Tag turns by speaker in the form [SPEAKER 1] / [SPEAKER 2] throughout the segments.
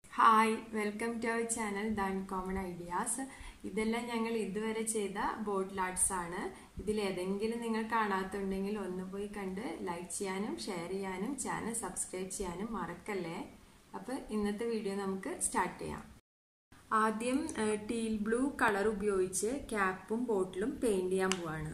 [SPEAKER 1] hi welcome to our channel than common ideas ഇതെല്ലാം ഞങ്ങൾ ഇതുവരെ ചെയ്ത ബോട്ടിൽ ആർട്സ് ആണ് ഇതിൽ ഏതെങ്കിലും നിങ്ങൾ കാണാത്തുണ്ടെങ്കിൽ ഒന്ന് പോയി കണ്ട് ലൈക്ക് ചെയ്യാനും ഷെയർ ചെയ്യാനും ചാനൽ സബ്സ്ക്രൈബ് ചെയ്യാനും മറക്കല്ലേ അപ്പോൾ ഇന്നത്തെ വീഡിയോ നമുക്ക് സ്റ്റാർട്ട് ചെയ്യാം ആദ്യം ടീൽ ബ്ലൂ കളർ ഉപയോഗിച്ച് ക്യാപ്പും ബോട്ടിലും പെയിന്റ് ചെയ്യാൻ പോവാണ്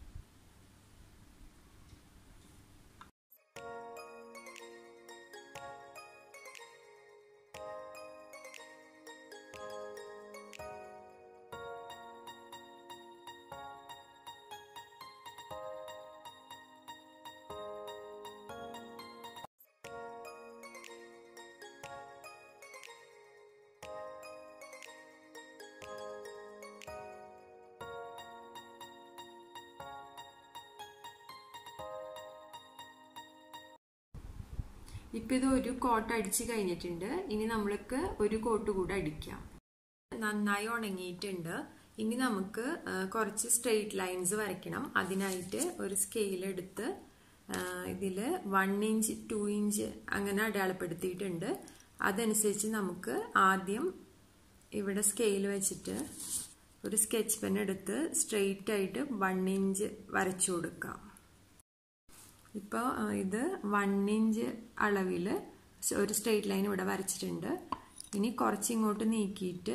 [SPEAKER 1] ഇപ്പം ഇത് ഒരു കോട്ട് അടിച്ച് കഴിഞ്ഞിട്ടുണ്ട് ഇനി നമ്മൾക്ക് ഒരു കോട്ട് കൂടെ അടിക്കാം നന്നായി ഉണങ്ങിയിട്ടുണ്ട് ഇനി നമുക്ക് കുറച്ച് സ്ട്രെയിറ്റ് ലൈൻസ് വരയ്ക്കണം അതിനായിട്ട് ഒരു സ്കെയിൽ എടുത്ത് ഇതിൽ വൺ ഇഞ്ച് ടു ഇഞ്ച് അങ്ങനെ അടയാളപ്പെടുത്തിയിട്ടുണ്ട് അതനുസരിച്ച് നമുക്ക് ആദ്യം ഇവിടെ സ്കെയിൽ വെച്ചിട്ട് ഒരു സ്കെച്ച് പെൻ എടുത്ത് സ്ട്രെയിറ്റ് ആയിട്ട് വൺ ഇഞ്ച് വരച്ചു കൊടുക്കാം ഇപ്പോൾ ഇത് വൺ ഇഞ്ച് അളവിൽ ഒരു സ്ട്രെയിറ്റ് ലൈൻ ഇവിടെ വരച്ചിട്ടുണ്ട് ഇനി കുറച്ച് ഇങ്ങോട്ട് നീക്കിയിട്ട്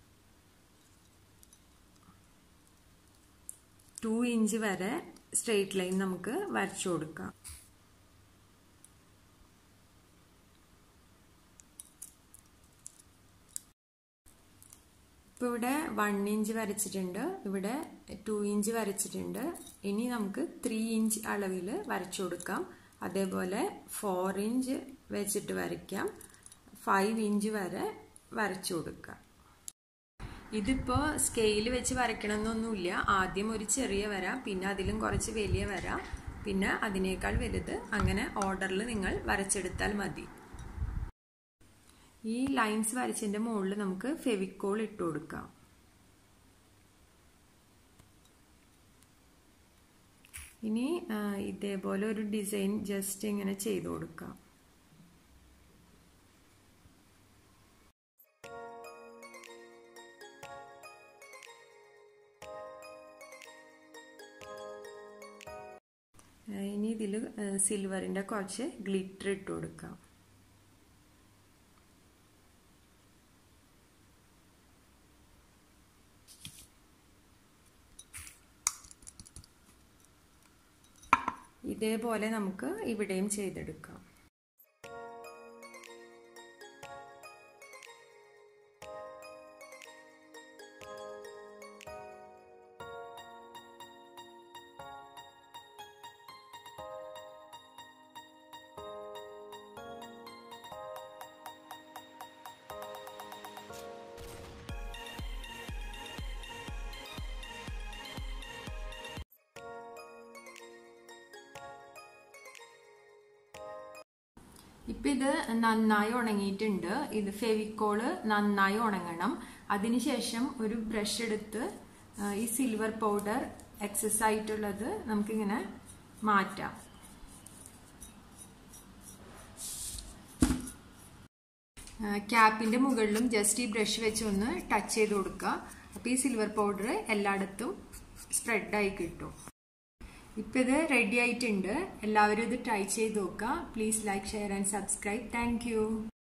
[SPEAKER 1] ടു ഇഞ്ച് വരെ സ്ട്രെയിറ്റ് ലൈൻ നമുക്ക് വരച്ചു കൊടുക്കാം ഇപ്പോൾ ഇവിടെ വൺ ഇഞ്ച് വരച്ചിട്ടുണ്ട് ഇവിടെ ടു ഇഞ്ച് വരച്ചിട്ടുണ്ട് ഇനി നമുക്ക് ത്രീ ഇഞ്ച് അളവിൽ വരച്ചു കൊടുക്കാം അതേപോലെ ഫോർ ഇഞ്ച് വെച്ചിട്ട് വരയ്ക്കാം ഫൈവ് ഇഞ്ച് വരെ വരച്ചു കൊടുക്കാം ഇതിപ്പോൾ സ്കെയിൽ വെച്ച് വരയ്ക്കണമെന്നൊന്നുമില്ല ആദ്യം ഒരു ചെറിയ വര പിന്നെ അതിലും കുറച്ച് വലിയ വര പിന്നെ അതിനേക്കാൾ വലുത് അങ്ങനെ ഓർഡറിൽ നിങ്ങൾ വരച്ചെടുത്താൽ മതി ഈ ലൈൻസ് വരച്ചതിൻ്റെ മുകളിൽ നമുക്ക് ഫെവിക്കോൾ ഇട്ട് കൊടുക്കാം ഇനി ഇതേപോലെ ഒരു ഡിസൈൻ ജസ്റ്റ് ഇങ്ങനെ ചെയ്തു കൊടുക്കാം ഇനി ഇതിൽ സിൽവറിൻ്റെ കുറച്ച് ഗ്ലിറ്റർ ഇട്ട് കൊടുക്കാം ഇതേപോലെ നമുക്ക് ഇവിടെയും ചെയ്തെടുക്കാം ഇപ്പം ഇത് നന്നായി ഉണങ്ങിയിട്ടുണ്ട് ഇത് ഫെവിക്കോള് നന്നായി ഉണങ്ങണം അതിനുശേഷം ഒരു ബ്രഷ് എടുത്ത് ഈ സിൽവർ പൗഡർ എക്സസ് ആയിട്ടുള്ളത് നമുക്കിങ്ങനെ മാറ്റാം ക്യാപ്പിന്റെ മുകളിലും ജസ്റ്റ് ഈ ബ്രഷ് വെച്ച് ഒന്ന് ടച്ച് ചെയ്ത് കൊടുക്കുക അപ്പോൾ ഈ സിൽവർ പൗഡർ എല്ലായിടത്തും സ്പ്രെഡായി കിട്ടും ഇപ്പം ഇത് റെഡി ആയിട്ടുണ്ട് എല്ലാവരും ഇത് ട്രൈ ചെയ്ത് നോക്കുക please like share and subscribe thank